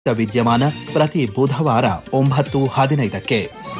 ವಿದ್ಯಮಾನ ಪ್ರತಿ ಬುಧವಾರ ಒಂಬತ್ತು ಹದಿನೈದಕ್ಕೆ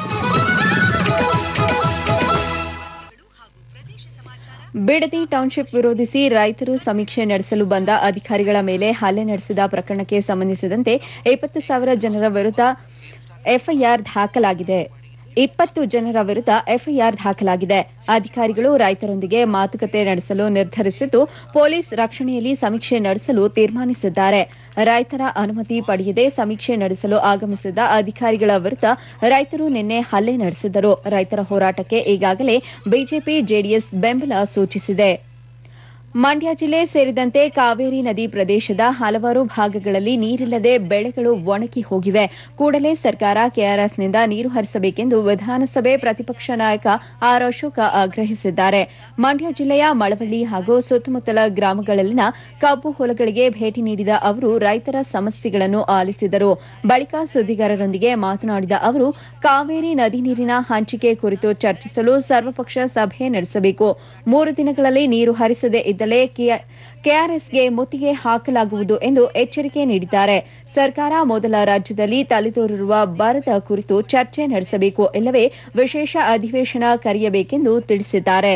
ಬಿಡದಿ ಟೌನ್ಶಿಪ್ ವಿರೋಧಿಸಿ ರೈತರು ಸಮೀಕ್ಷೆ ನಡೆಸಲು ಬಂದ ಅಧಿಕಾರಿಗಳ ಮೇಲೆ ಹಲ್ಲೆ ನಡೆಸಿದ ಪ್ರಕರಣಕ್ಕೆ ಸಂಬಂಧಿಸಿದಂತೆ ಇಪ್ಪತ್ತು ಸಾವಿರ ಜನರ ವಿರುದ್ಧ ಎಫ್ಐಆರ್ ದಾಖಲಾಗಿದೆ ಇಪ್ಪತ್ತು ಜನರ ವಿರುದ್ಧ ಎಫ್ಐಆರ್ ದಾಖಲಾಗಿದೆ ಅಧಿಕಾರಿಗಳು ರೈತರೊಂದಿಗೆ ಮಾತುಕತೆ ನಡೆಸಲು ನಿರ್ಧರಿಸಿದ್ದು ಪೊಲೀಸ್ ರಕ್ಷಣೆಯಲ್ಲಿ ಸಮೀಕ್ಷೆ ನಡೆಸಲು ತೀರ್ಮಾನಿಸಿದ್ದಾರೆ ರೈತರ ಅನುಮತಿ ಪಡೆಯದೆ ಸಮೀಕ್ಷೆ ನಡೆಸಲು ಆಗಮಿಸಿದ ಅಧಿಕಾರಿಗಳ ವಿರುದ್ಧ ರೈತರು ನಿನ್ನೆ ಹಲ್ಲೆ ನಡೆಸಿದರು ರೈತರ ಹೋರಾಟಕ್ಕೆ ಈಗಾಗಲೇ ಬಿಜೆಪಿ ಜೆಡಿಎಸ್ ಬೆಂಬಲ ಸೂಚಿಸಿದೆ ಮಂಡ್ಯ ಜಿಲ್ಲೆ ಸೇರಿದಂತೆ ಕಾವೇರಿ ನದಿ ಪ್ರದೇಶದ ಹಲವಾರು ಭಾಗಗಳಲ್ಲಿ ನೀರಿಲ್ಲದೆ ಬೆಳೆಗಳು ಒಣಗಿ ಹೋಗಿವೆ ಕೂಡಲೇ ಸರ್ಕಾರ ಕೆಆರ್ಎಸ್ನಿಂದ ನೀರು ಹರಿಸಬೇಕೆಂದು ವಿಧಾನಸಭೆ ಪ್ರತಿಪಕ್ಷ ನಾಯಕ ಆರ್ ಅಶೋಕ ಆಗ್ರಹಿಸಿದ್ದಾರೆ ಮಂಡ್ಯ ಜಿಲ್ಲೆಯ ಮಳವಳ್ಳಿ ಹಾಗೂ ಸುತ್ತಮುತ್ತಲ ಗ್ರಾಮಗಳಲ್ಲಿನ ಕಬ್ಬು ಹೊಲಗಳಿಗೆ ಭೇಟಿ ನೀಡಿದ ಅವರು ರೈತರ ಸಮಸ್ಯೆಗಳನ್ನು ಆಲಿಸಿದರು ಬಳಿಕ ಸುದ್ದಿಗಾರರೊಂದಿಗೆ ಮಾತನಾಡಿದ ಅವರು ಕಾವೇರಿ ನದಿ ನೀರಿನ ಹಂಚಿಕೆ ಕುರಿತು ಚರ್ಚಿಸಲು ಸರ್ವಪಕ್ಷ ಸಭೆ ನಡೆಸಬೇಕು ಮೂರು ದಿನಗಳಲ್ಲಿ ನೀರು ಹರಿಸದೇ ಇದ್ದಲ್ಲಿ ಕೆಆರ್ಎಸ್ಗೆ ಮುತ್ತಿಗೆ ಹಾಕಲಾಗುವುದು ಎಂದು ಎಚ್ಚರಿಕೆ ನೀಡಿದ್ದಾರೆ ಸರ್ಕಾರ ಮೊದಲ ರಾಜ್ಯದಲ್ಲಿ ತಲೆದೋರಿರುವ ಬರದ ಕುರಿತು ಚರ್ಚೆ ನಡೆಸಬೇಕು ಇಲ್ಲವೇ ವಿಶೇಷ ಅಧಿವೇಶನ ಕರೆಯಬೇಕೆಂದು ತಿಳಿಸಿದ್ದಾರೆ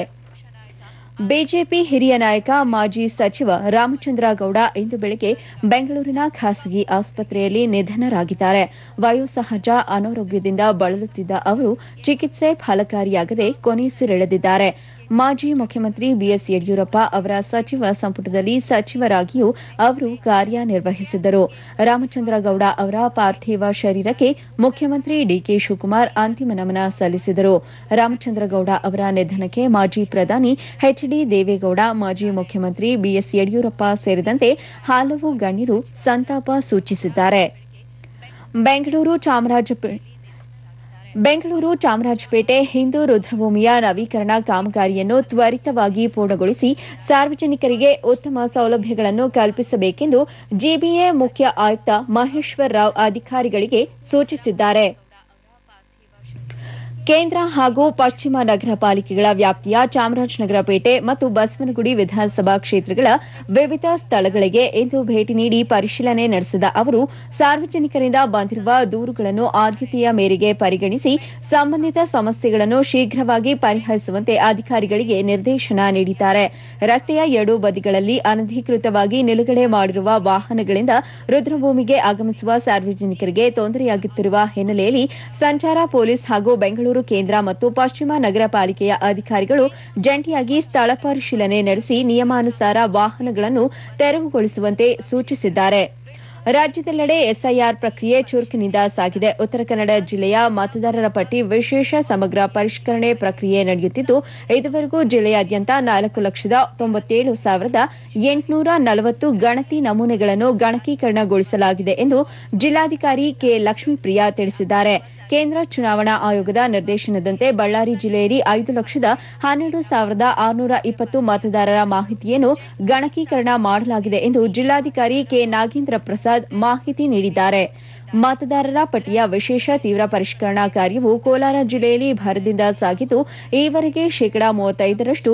ಬಿಜೆಪಿ ಹಿರಿಯ ನಾಯಕ ಮಾಜಿ ಸಚಿವ ರಾಮಚಂದ್ರ ಗೌಡ ಇಂದು ಬೆಳಗ್ಗೆ ಬೆಂಗಳೂರಿನ ಖಾಸಗಿ ಆಸ್ಪತ್ರೆಯಲ್ಲಿ ನಿಧನರಾಗಿದ್ದಾರೆ ವಯೋಸಹಜ ಅನಾರೋಗ್ಯದಿಂದ ಬಳಲುತ್ತಿದ್ದ ಅವರು ಚಿಕಿತ್ಸೆ ಫಲಕಾರಿಯಾಗದೆ ಕೊನೆಯುಸಿರೆಳೆದಿದ್ದಾರೆ ಮಾಜಿ ಮುಖ್ಯಮಂತ್ರಿ ಬಿಎಸ್ ಯಡಿಯೂರಪ್ಪ ಅವರ ಸಚಿವ ಸಂಪುಟದಲ್ಲಿ ಸಚಿವರಾಗಿಯೂ ಅವರು ಕಾರ್ಯನಿರ್ವಹಿಸಿದ್ದರು ರಾಮಚಂದ್ರ ಗೌಡ ಅವರ ಪಾರ್ಥಿವ ಶರೀರಕ್ಕೆ ಮುಖ್ಯಮಂತ್ರಿ ಡಿಕೆ ಶಿವಕುಮಾರ್ ಅಂತಿಮ ನಮನ ಸಲ್ಲಿಸಿದರು ರಾಮಚಂದ್ರ ಗೌಡ ಅವರ ನಿಧನಕ್ಕೆ ಮಾಜಿ ಪ್ರಧಾನಿ ಎಚ್ಡಿ ದೇವೇಗೌಡ ಮಾಜಿ ಮುಖ್ಯಮಂತ್ರಿ ಬಿಎಸ್ ಯಡಿಯೂರಪ್ಪ ಸೇರಿದಂತೆ ಹಲವು ಗಣ್ಯರು ಸಂತಾಪ ಸೂಚಿಸಿದ್ದಾರೆ ಬೆಂಗಳೂರು ಚಾಮರಾಜಪೇಟೆ ಬೆಂಗಳೂರು ಚಾಮರಾಜಪೇಟೆ ಹಿಂದೂ ರುದ್ರಭೂಮಿಯ ನವೀಕರಣ ಕಾಮಗಾರಿಯನ್ನು ತ್ವರಿತವಾಗಿ ಪೂರ್ಣಗೊಳಿಸಿ ಸಾರ್ವಜನಿಕರಿಗೆ ಉತ್ತಮ ಸೌಲಭ್ಯಗಳನ್ನು ಕಲ್ಪಿಸಬೇಕೆಂದು ಜಿಬಿಎ ಮುಖ್ಯ ಆಯುಕ್ತ ಮಹೇಶ್ವರ್ ರಾವ್ ಅಧಿಕಾರಿಗಳಿಗೆ ಸೂಚಿಸಿದ್ದಾರೆ ಕೇಂದ್ರ ಹಾಗೂ ಪಶ್ಚಿಮ ನಗರ ಪಾಲಿಕೆಗಳ ವ್ಯಾಪ್ತಿಯ ಚಾಮರಾಜನಗರ ಪೇಟೆ ಮತ್ತು ಬಸವನಗುಡಿ ವಿಧಾನಸಭಾ ಕ್ಷೇತ್ರಗಳ ವಿವಿಧ ಸ್ಥಳಗಳಿಗೆ ಇಂದು ಭೇಟಿ ನೀಡಿ ಪರಿಶೀಲನೆ ನಡೆಸಿದ ಅವರು ಸಾರ್ವಜನಿಕರಿಂದ ಬಂದಿರುವ ದೂರುಗಳನ್ನು ಆದ್ಯತೆಯ ಮೇರೆಗೆ ಪರಿಗಣಿಸಿ ಸಂಬಂಧಿತ ಸಮಸ್ಯೆಗಳನ್ನು ಶೀಘ್ರವಾಗಿ ಪರಿಹರಿಸುವಂತೆ ಅಧಿಕಾರಿಗಳಿಗೆ ನಿರ್ದೇಶನ ನೀಡಿದ್ದಾರೆ ರಸ್ತೆಯ ಎರಡೂ ಬದಿಗಳಲ್ಲಿ ಅನಧಿಕೃತವಾಗಿ ನಿಲುಗಡೆ ಮಾಡಿರುವ ವಾಹನಗಳಿಂದ ರುದ್ರಭೂಮಿಗೆ ಆಗಮಿಸುವ ಸಾರ್ವಜನಿಕರಿಗೆ ತೊಂದರೆಯಾಗುತ್ತಿರುವ ಹಿನ್ನೆಲೆಯಲ್ಲಿ ಸಂಚಾರ ಪೊಲೀಸ್ ಹಾಗೂ ಬೆಂಗಳೂರು ಕೇಂದ್ರ ಮತ್ತು ಪಶ್ಚಿಮ ನಗರ ಪಾಲಿಕೆಯ ಅಧಿಕಾರಿಗಳು ಜಂಟಿಯಾಗಿ ಸ್ಥಳ ಪರಿಶೀಲನೆ ನಡೆಸಿ ನಿಯಮಾನುಸಾರ ವಾಹನಗಳನ್ನು ತೆರವುಗೊಳಿಸುವಂತೆ ಸೂಚಿಸಿದ್ದಾರೆ ರಾಜ್ಯದೆಲ್ಲೆಡೆ ಎಸ್ಐಆರ್ ಪ್ರಕ್ರಿಯೆ ಚುರುಕಿನಿಂದ ಸಾಗಿದೆ ಉತ್ತರ ಕನ್ನಡ ಜಿಲ್ಲೆಯ ಮತದಾರರ ಪಟ್ಟಿ ವಿಶೇಷ ಸಮಗ್ರ ಪರಿಷ್ಕರಣೆ ಪ್ರಕ್ರಿಯೆ ನಡೆಯುತ್ತಿದ್ದು ಇದುವರೆಗೂ ಜಿಲ್ಲೆಯಾದ್ಯಂತ ನಾಲ್ಕು ಲಕ್ಷದ ತೊಂಬತ್ತೇಳು ಸಾವಿರದ ಎಂಟುನೂರ ನಲವತ್ತು ಗಣತಿ ನಮೂನೆಗಳನ್ನು ಗಣಕೀಕರಣಗೊಳಿಸಲಾಗಿದೆ ಎಂದು ಜಿಲ್ಲಾಧಿಕಾರಿ ಕೆ ಲಕ್ಷ್ಮೀಪ್ರಿಯಾ ತಿಳಿಸಿದ್ದಾರೆ ಕೇಂದ್ರ ಚುನಾವಣಾ ಆಯೋಗದ ನಿರ್ದೇಶನದಂತೆ ಬಳ್ಳಾರಿ ಜಿಲ್ಲೆಯಲ್ಲಿ ಐದು ಲಕ್ಷದ ಹನ್ನೆರಡು ಸಾವಿರದ ಆರುನೂರ ಇಪ್ಪತ್ತು ಮತದಾರರ ಮಾಹಿತಿಯನ್ನು ಗಣಕೀಕರಣ ಮಾಡಲಾಗಿದೆ ಎಂದು ಜಿಲ್ಲಾಧಿಕಾರಿ ಕೆ ನಾಗೇಂದ್ರ ಪ್ರಸಾದ್ ಮಾಹಿತಿ ನೀಡಿದ್ದಾರೆ ಮತದಾರರ ಪಟ್ಟಿಯ ವಿಶೇಷ ತೀವ್ರ ಪರಿಷ್ಕರಣಾ ಕಾರ್ಯವು ಕೋಲಾರ ಜಿಲ್ಲೆಯಲ್ಲಿ ಭರದಿಂದ ಸಾಗಿದ್ದು ಈವರೆಗೆ ಶೇಕಡಾ ಮೂವತ್ತೈದರಷ್ಟು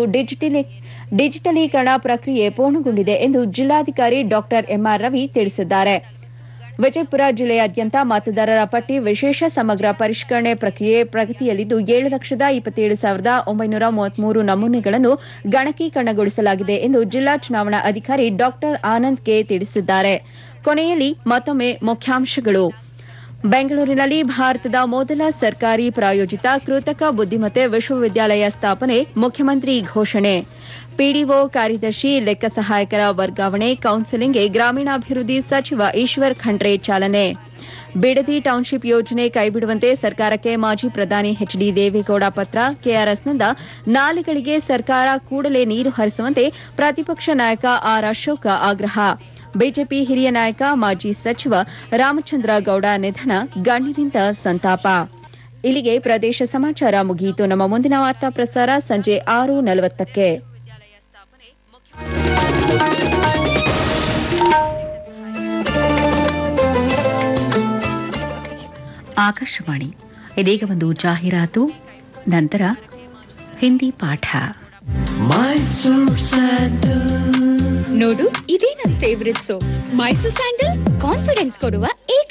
ಡಿಜಿಟಲೀಕರಣ ಪ್ರಕ್ರಿಯೆ ಪೂರ್ಣಗೊಂಡಿದೆ ಎಂದು ಜಿಲ್ಲಾಧಿಕಾರಿ ಡಾ ಎಂಆರ್ ರವಿ ತಿಳಿಸಿದ್ದಾರೆ ವಿಜಯಪುರ ಜಿಲ್ಲೆಯಾದ್ಯಂತ ಮತದಾರರ ಪಟ್ಟಿ ವಿಶೇಷ ಸಮಗ್ರ ಪರಿಷ್ಕರಣೆ ಪ್ರಕ್ರಿಯೆ ಪ್ರಗತಿಯಲ್ಲಿದ್ದು ಏಳು ಲಕ್ಷದ ಇಪ್ಪತ್ತೇಳು ಸಾವಿರದ ಒಂಬೈನೂರ ಮೂವತ್ಮೂರು ನಮೂನೆಗಳನ್ನು ಗಣಕೀಕರಣಗೊಳಿಸಲಾಗಿದೆ ಎಂದು ಜಿಲ್ಲಾ ಚುನಾವಣಾ ಅಧಿಕಾರಿ ಡಾ ಆನಂದ್ ಕೆ ತಿಳಿಸಿದ್ದಾರೆ ಕೊನೆಯಲ್ಲಿ ಮತ್ತೊಮ್ಮೆ ಮುಖ್ಯಾಂಶಗಳು ಬೆಂಗಳೂರಿನಲ್ಲಿ ಭಾರತದ ಮೊದಲ ಸರ್ಕಾರಿ ಪ್ರಾಯೋಜಿತ ಕೃತಕ ಬುದ್ದಿಮತ್ತೆ ವಿಶ್ವವಿದ್ಯಾಲಯ ಸ್ಥಾಪನೆ ಮುಖ್ಯಮಂತ್ರಿ ಘೋಷಣೆ ಪಿಡಿಒ ಕಾರ್ಯದರ್ಶಿ ಲೆಕ್ಕ ಸಹಾಯಕರ ವರ್ಗಾವಣೆ ಕೌನ್ಸೆಲಿಂಗ್ಗೆ ಗ್ರಾಮೀಣಾಭಿವೃದ್ಧಿ ಸಚಿವ ಈಶ್ವರ್ ಖಂಡ್ರೆ ಚಾಲನೆ ಬಿಡದಿ ಟೌನ್ಶಿಪ್ ಯೋಜನೆ ಕೈಬಿಡುವಂತೆ ಸರ್ಕಾರಕ್ಕೆ ಮಾಜಿ ಪ್ರಧಾನಿ ಎಚ್ಡಿ ದೇವೇಗೌಡ ಪತ್ರ ಕೆಆರ್ಎಸ್ನಿಂದ ನಾಲೆಗಳಿಗೆ ಸರ್ಕಾರ ಕೂಡಲೇ ನೀರು ಹರಿಸುವಂತೆ ಪ್ರತಿಪಕ್ಷ ನಾಯಕ ಆರ್ ಅಶೋಕ ಆಗ್ರಹ ಬಿಜೆಪಿ ಹಿರಿಯ ನಾಯಕ ಮಾಜಿ ಸಚಿವ ರಾಮಚಂದ್ರ ಗೌಡ ನಿಧನ ಗಣ್ಯರಿಂದ ಸಂತಾಪ ಇಲ್ಲಿಗೆ ಪ್ರದೇಶ ಸಮಾಚಾರ ಮುಗಿಯಿತು ನಮ್ಮ ಮುಂದಿನ ವಾರ್ತಾ ಪ್ರಸಾರ ಸಂಜೆ ಆರು ನಲವತ್ತಕ್ಕೆ ಆಕಾಶವಾಣಿ ಇದೀಗ ಒಂದು ಜಾಹೀರಾತು ನಂತರ ಹಿಂದಿ ಪಾಠ Mysore Sandal ನೋಡು ಇದೇ ನನ್ favourite soap Mysore sandal confidence ಕೊಡುವ ಏಕ